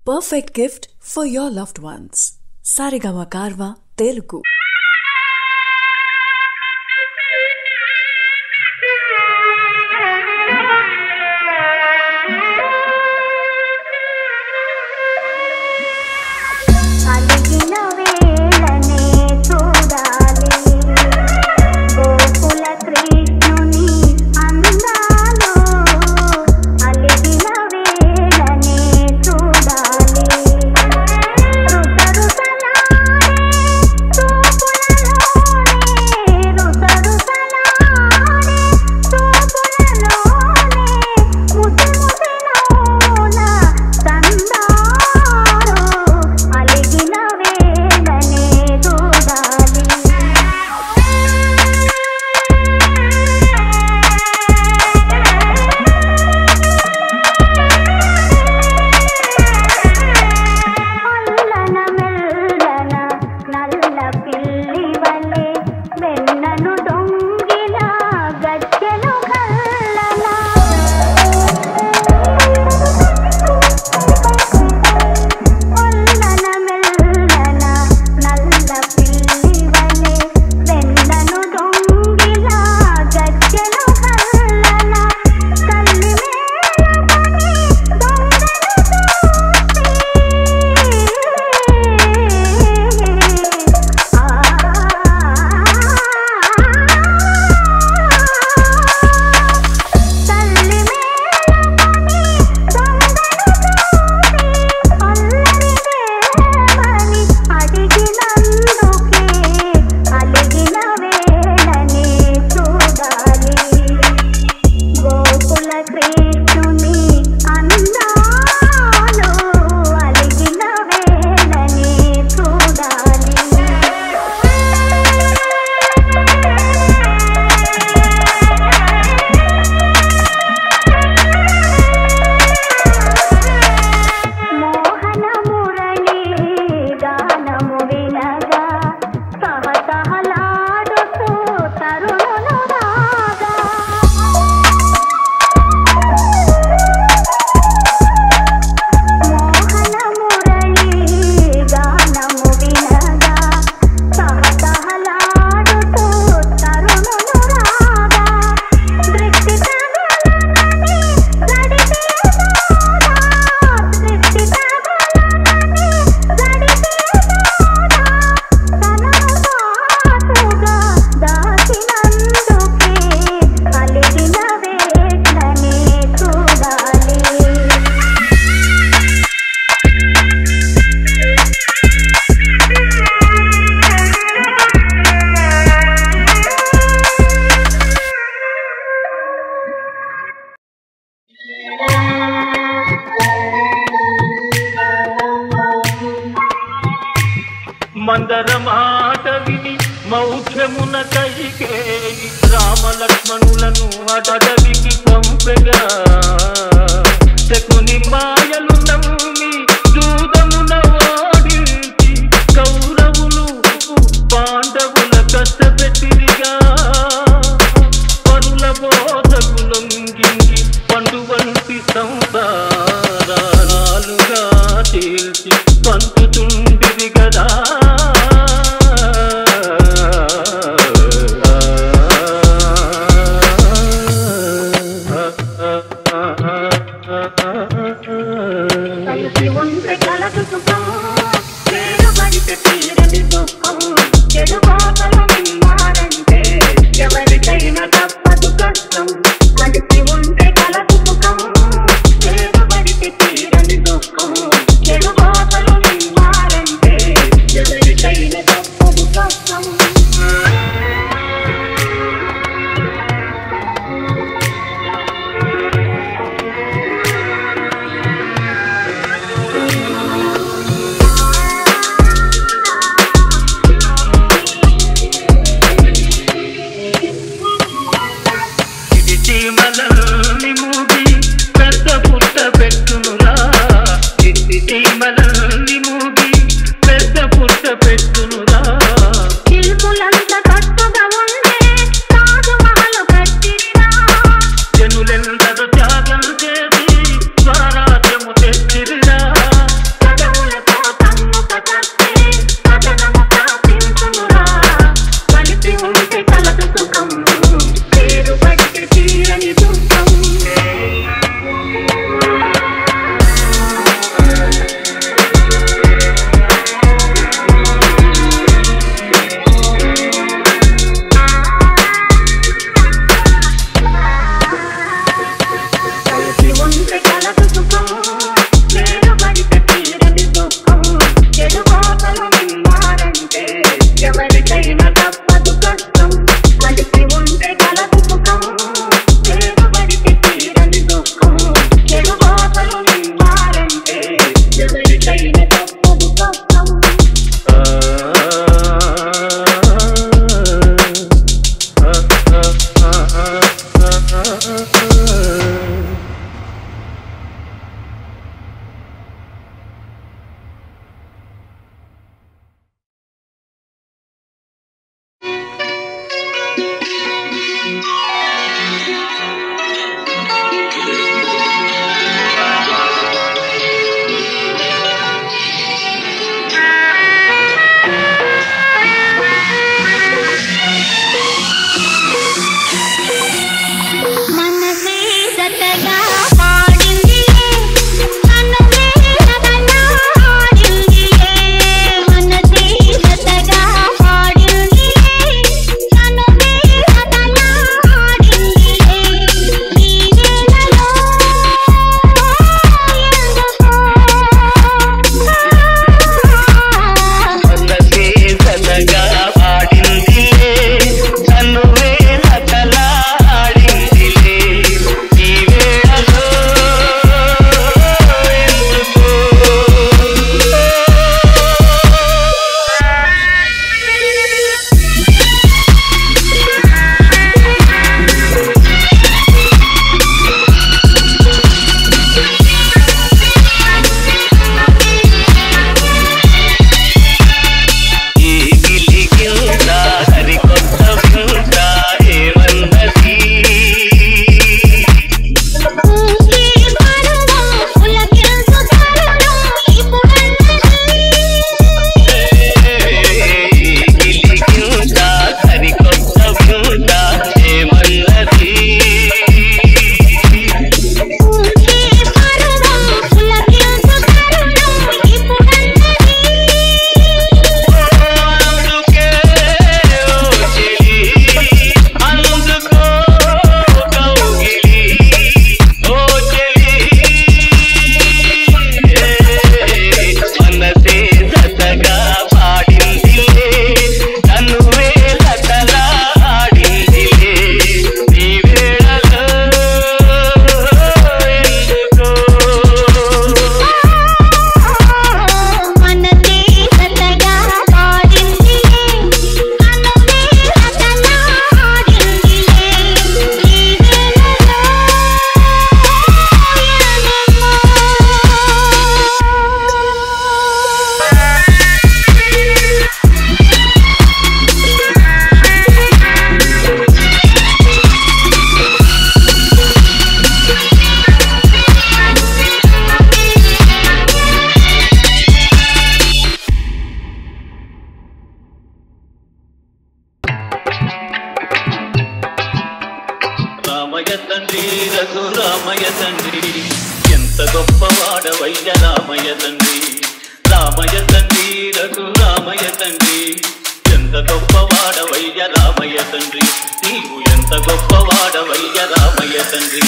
perfect gift for your loved ones. Sarigama Karva Telugu. అలిగిన వేళనే చూడాలి గోకుల కృష్ణుని అందాలు అలిగిన వేళనే చూడాలి రుస రుసలాడే చూపులలోనే రుస రుసలాడే చూపులలోనే ముసి ముసి నవ్వుల సందారు అలిగిన వేళనే అల్లన మెల్లన నల్ల పిల్లి వలె వెన్నను దొంగిల గజ్జెను కల్లన అల్లన మెల్లన నల్ల పిల్లి వలె వెన్నను దొంగిల గజ్జెను కల్లన తల్లి మేళమని దొంగను తల్లి మేళమని అల్లరిదేమని అడిగినందుకే అలిగిన వేళనే చూడాలి గోకుల కృష్ణుని అందాలు అలిగిన వేళనే చూడాలి మోహన మురళి గానము వినగా సహసహలాడుతూ తరుణులు రాగా మోహన మురళి గానము వినగా సహసహలాడుతూ తరుణులు రాగా దృష్టి తగలనని గడిపేదోరా దృష్టి తగలనని గడిపేదోరా తనను దాటుగా దాచినందుకే కలిగిన వేట్లనే చూడాలి మందర మాట విని మౌఖ్యమున కైకేయి రామలక్ష్మణులను అడవికి పంపెగా శకుని మాయలు నమ్మి జూదమున ఓడించి కౌరవులు పాండవుల కష్టపెట్టిరిగా పరుల బోధకులొంగించి పండు వంటి సంసారాలుగా తేల్చి పంచుతుండిరి కదా కలిసి ఉంటే కలదు సుఖం చేరుబడితే తీరని దుఃఖం చెడు బాటలు విన్నారంటే ఎవరికైనా తప్పదు కష్టం కలిసి ఉంటే కలదు సుఖం చేరుబడితే తీరని దుఃఖం చెడు బాటలు విన్నారంటే ఎవరికైనా తప్పదు కష్టం ఎవరికైనా తప్పదు కష్టం మనసే జతగా పాడింది కనులే నగలా ఆడింది మనసే జతగా పాడింది కనులే నగలా ఆడింది ఈ వేళలో ఎందుకో మనసే సతగా పాడిందిలే తనువే లతలాడిందిలే ఈ వేళలో ఈ గిలిగింత సరికొత్త వింత ఏమన్నది ఊంకి పరువం పులకించు తరుణం ఇప్పుడన్నది గిలిగింత సరికొత్త వింత ఏమన్నది ఊంకి పరువం పులకించు తరుణం ఇప్పుడన్నది అందుకే ఓ చెలి అందుకో కౌగిలి ఓ చెలి మనసే జతగా పాడిందిలే తనువే లతలాడిందిలే ఈ వేళలో ఎందుకో మనసే జతగా పాడింది కనులే నగలా ఆడింది ఈ వేళలో రామయ్య తండ్రి రఘురామయ్య తండ్రి ఎంత గొప్పవాడవయ్య రామయ్య తండ్రి రామయ్య తండ్రి రఘురామయ్య తండ్రి ఎంత గొప్పవాడవయ్య రామయ్య తండ్రి నీవు ఎంత గొప్పవాడవయ్య రామయ్య తండ్రి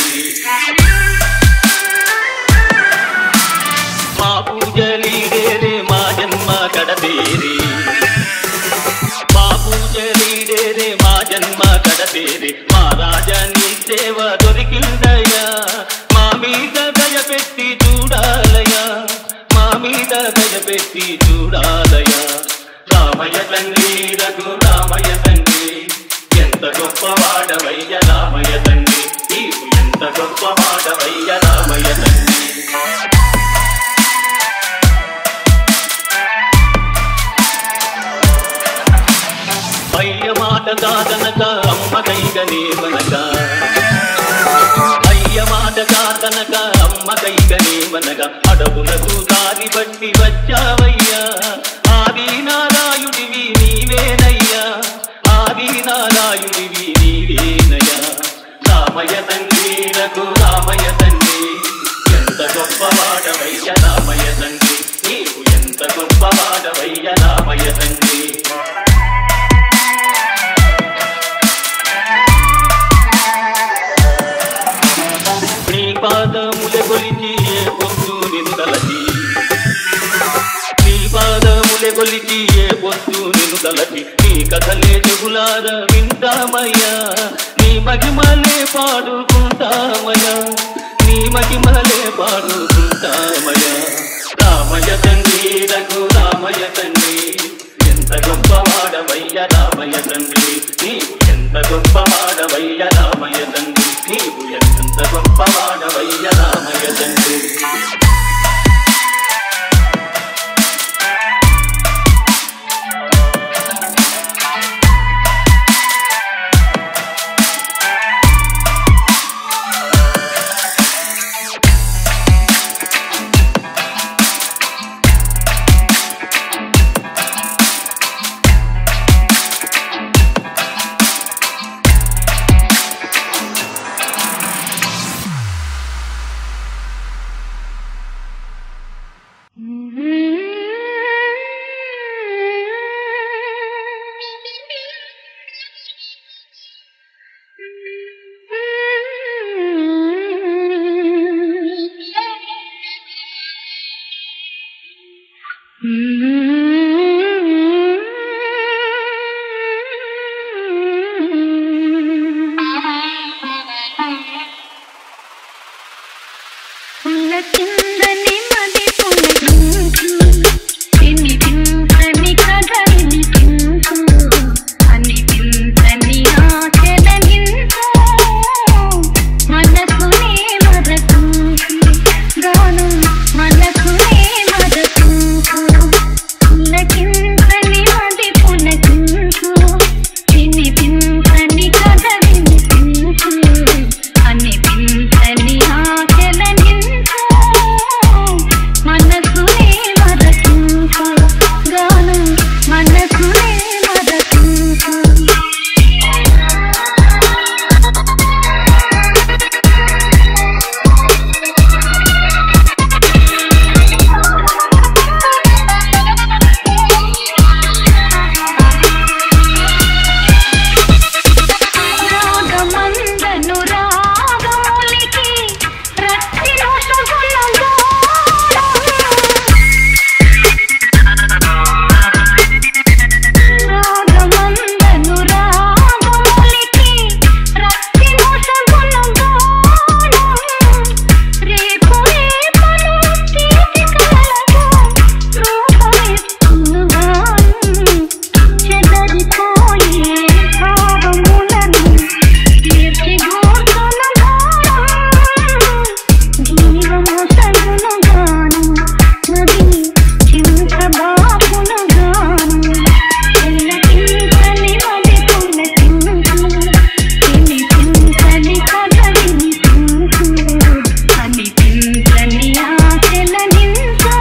మా పూజలీడేరే మా జన్మ కడతేరే మా పూజలీడేరే మా జన్మ కడతేరే మా రాజా నీ సేవ దొరికిందయ్యా మా మీద దయ పెట్టి చూడాలయ్యా మా మీద దయ పెట్టి చూడాలయ్యా రామయ్య తండ్రి రఘు రామయ్య తండ్రి ఎంత గొప్పవాడవయ్య రామయ్య తండ్రి నీవు ఎంత గొప్పవాడవయ్య రామయ్య తండ్రి అయ్య మాట కాదనక అమ్మ కైగనేమనక అయ్య మాట కాదనక అమ్మ కైగనేమనక అడవులకు దారి బట్టి వచ్చావయ్యా ఆది నారాయుడివి నీవేనయ్యా ఆది నారాయుడివి నీవేనయ్యా రామయ్య తండ్రి రఘు రామయ్య తండ్రి ఎంత గొప్పవాడవయ్య రామయ్య తండ్రి నీవు ఎంత గొప్పవాడవయ్య రామయ్య తండ్రి నీ పాదముల కొలిచి ఏ పొద్దు నిన్ను తలచి నీ పాదముల కొలిచి ఏ పొద్దు నిన్ను తలచి నీ కథలే చెబులార వింటామయ్యా నీ మహిమలే పాడుకుంటామయ్యా నీ మహిమలే పాడుకుంటామయ్యా రామయ్య రామయ్య తండ్రి రఘురామయ్య తండ్రి ఎంత గొప్పవాడవయ్య రామయ్య తండ్రి నీవు ఎంత గొప్పవాడవయ్య రామయ్య తండ్రి నీవు ఎంత గొప్పవాడవయ్య రామయ్య తండ్రి పులకిందని మది పులకించు తిని తింటని కథ వినిపించు అని తింటని ఆచరించు మనసునే మరచించు గాను మనసునే మరచించు పులకిందని మది పులకించు తిని తింటని కథ వినిపించు అని తింటని ఆచరించు మనసునే మరచించు గాను మనసునే మరచించు రాగమందను రాగములికి రక్తిలో సుగుణంగా రాగమందను రాగములికి రక్తిలో సుగుణంగా రేపు రేపను తీపి కలలకు రూపమిస్తునుగాను చెదరిపోయే భావములను తీర్చి గోర్చునుగాను జీవము సగునుగాను నది చింతబాపునుగాను ఎల్లకింతని మది పులకించు తిని చింతని కథ వినిపించు అని చింతని ఆశల నించు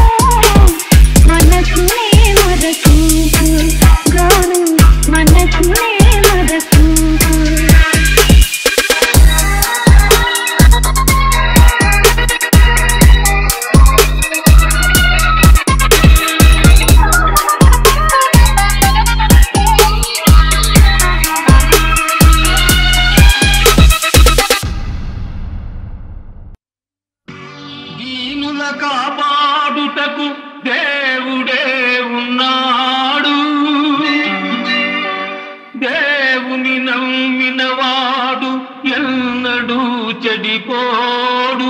మనసునే మరచించు గాను మనసునే మరచించు దీనుల కాపాడుటకు దేవుడే ఉన్నాడు దేవుని నమ్మినవాడు ఎన్నడూ చెడిపోడు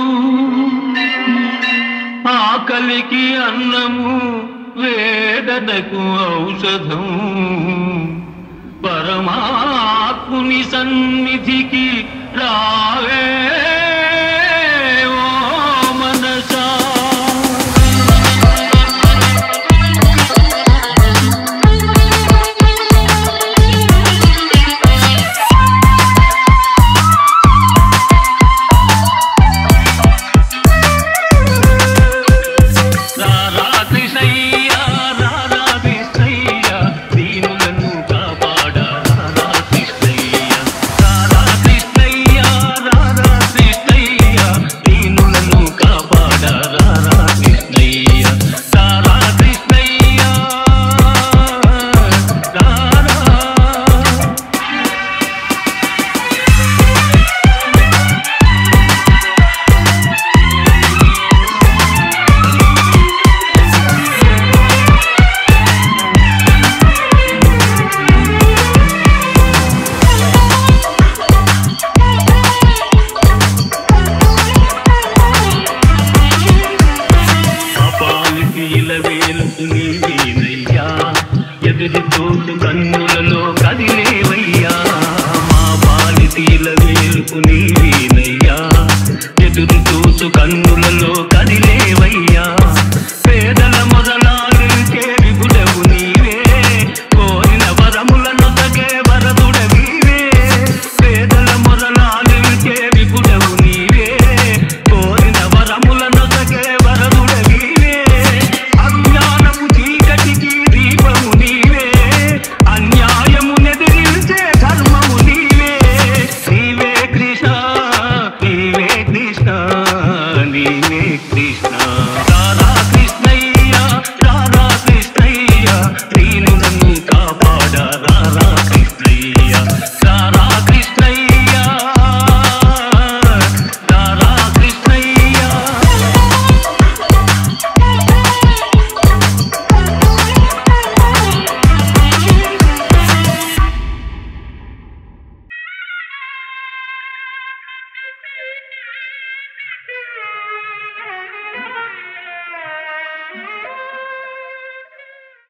ఆకలికి అన్నము వేదనకు ఔషధం పరమాత్ముని సన్నిధికి రావే ఓ మనసా రారా కృష్ణయ్య రారా కృష్ణయ్య దీనులను కాపాడ రారా కృష్ణయ్య రారా కృష్ణయ్య రారా కృష్ణయ్య వారికి ఇలవేలు నీవేనయ్యా ఎదురు తోడు కన్నులలో కదిలే